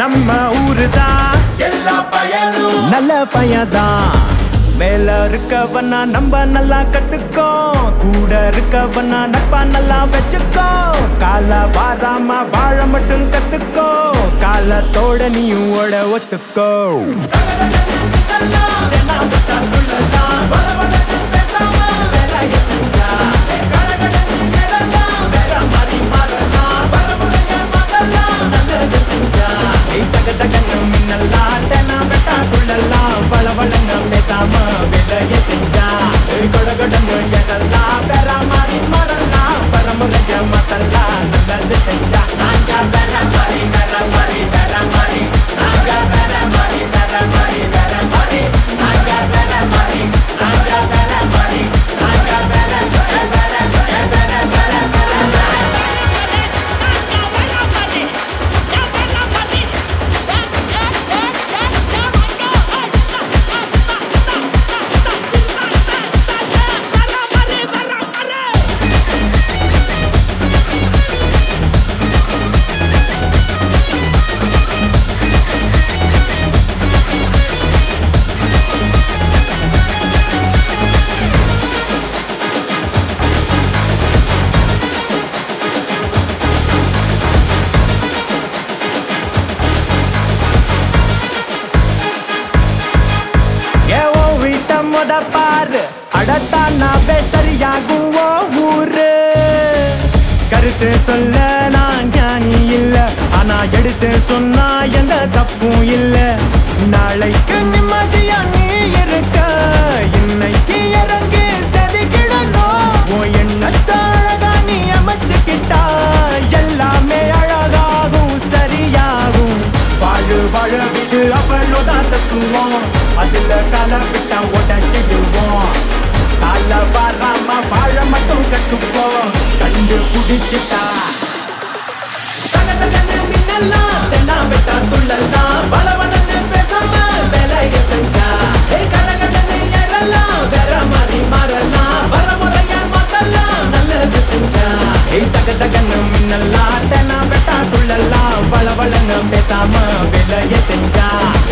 நம்ம ஊரு தான் எல்லா பயனும் நல்ல பையன்தான் மேல இருக்கவனா நம்ம நல்லா கத்துக்கோ கூட இருக்கவனா நட்பா நல்லா வச்சுக்கோ கால வாராம வாழ மட்டும் கத்துக்கோ காலத்தோட நீயும் ஓட ஒத்துக்கோ ஏய், தக தகன்னு மின்னல்லாம், தெனா வெட்டாக்குள்ளெல்லாம், வளவளன்னு பேசாம வேலையை செஞ்சா. ஏய், கொடகொடன்னு எழலாம், வேற மாதிரி மாறலாம், வரமுறைய மாத்தலாம், நல்லது செஞ்சா. நாங்க வேற மாதிரி, வேற மாதிரி, வேற மாதிரி. நாங்க வேற மாதிரி, வேற மாதிரி, வேற மாதிரி. நாங்க வேற மாதிரி, நாங்க வேற மாதிரி. நாங்க வேற, வேற, வேற, வேற, வேற, வேற, வேற. ஏ ஓ வீட்ட முத பாரு அடத்தானாவே சரியாகும் ஓ ஊரு கருத்து சொல்ல நான் ஞானி இல்ல ஆனா எடுத்து சொன்னா எந்த தப்பும் இல்ல நாளைக்கு நிம்மதியா நீ இருக்க இன்னைக்கு இறங்கி செதுக்கிடணும் உன் எண்ணத்தை அழகா நீ அமைச்சுக்கிட்டா எல்லாமே அழகாகும் சரியாகும் வாழு வாழ விட்டு அவளோட தத்துவோம் அதுல கால விட்டா உடச்சிடுவோம் கால வராம வாழ மட்டும் கட்டுப்போம் கண்டு குடிச்சிட்டா தகதகன்னு மின்னல்லாம், தென்னா வெட்டா துள்ளல்லாம், வளவளன்னு பேசாம வேலைய செஞ்சா. ஏய், கடகடன்னு ஏறலாம், வேற மாதிரி மாறலாம், வரமுறையா மாத்தலாம், நல்லது செஞ்சா. ஏய் தக தகன்னு மின்னல்லாம் தெனா வெட்டா துள்ளல்லாம் வள வளன்னு பேசாம வேலைய செஞ்சா